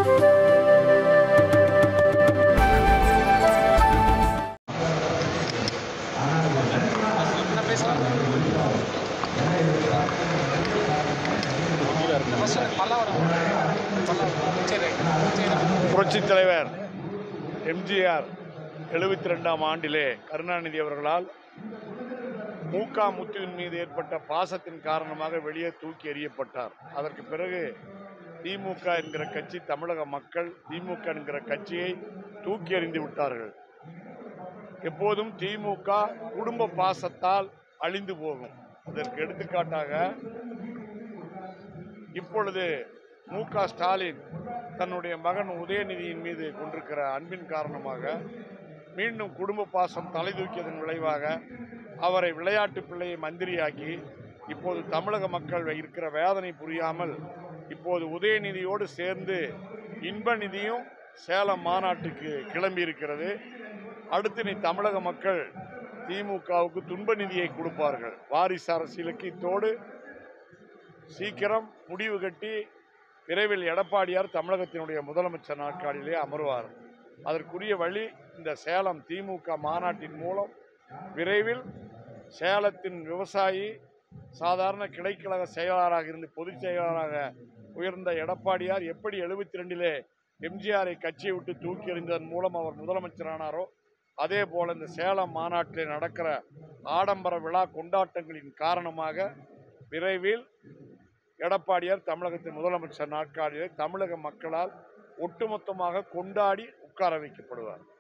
புரட்சித் தலைவர் எம்ஜிஆர் எழுபத்தி ரெண்டாம் ஆண்டிலே கருணாநிதி அவர்களால் மூகா முத்துவின் மீது ஏற்பட்ட பாசத்தின் காரணமாக வெளியே தூக்கி எறியப்பட்டார் அதற்கு பிறகு திமுக என்கிற கட்சி தமிழக மக்கள் திமுக என்கிற கட்சியை தூக்கி எறிந்து விட்டார்கள் எப்போதும் திமுக குடும்ப பாசத்தால் அழிந்து போகும் அதற்கு எடுத்துக்காட்டாக இப்பொழுது மு க ஸ்டாலின் தன்னுடைய மகன் உதயநிதியின் மீது கொண்டிருக்கிற அன்பின் காரணமாக மீண்டும் குடும்ப பாசம் தலை தூக்கியதன் விளைவாக அவரை விளையாட்டு பிள்ளையை மந்திரியாக்கி இப்போது தமிழக மக்கள் இருக்கிற வேதனை புரியாமல் இப்போது உதயநிதியோடு சேர்ந்து இன்ப நிதியும் சேலம் மாநாட்டுக்கு கிளம்பி இருக்கிறது அடுத்து நீ தமிழக மக்கள் திமுகவுக்கு துன்ப நிதியை கொடுப்பார்கள் வாரிசு அரசியலுக்கு இத்தோடு சீக்கிரம் முடிவு கட்டி விரைவில் எடப்பாடியார் தமிழகத்தினுடைய முதலமைச்சர் நாற்காலியிலே அமர்வார் அதற்குரிய வழி இந்த சேலம் திமுக மாநாட்டின் மூலம் விரைவில் சேலத்தின் விவசாயி சாதாரண கிளைக்கழக செயலாளராக இருந்து பொதுச் செயலாளராக உயர்ந்த எடப்பாடியார் எப்படி எழுபத்தி ரெண்டிலே எம்ஜிஆரை கட்சியை விட்டு தூக்கி எறிந்ததன் மூலம் அவர் முதலமைச்சரானாரோ அதே போல இந்த சேலம் மாநாட்டில் நடக்கிற ஆடம்பர விழா கொண்டாட்டங்களின் காரணமாக விரைவில் எடப்பாடியார் தமிழகத்தின் முதலமைச்சர் நாற்காலியிலே தமிழக மக்களால் ஒட்டுமொத்தமாக கொண்டாடி உட்கார வைக்கப்படுவார்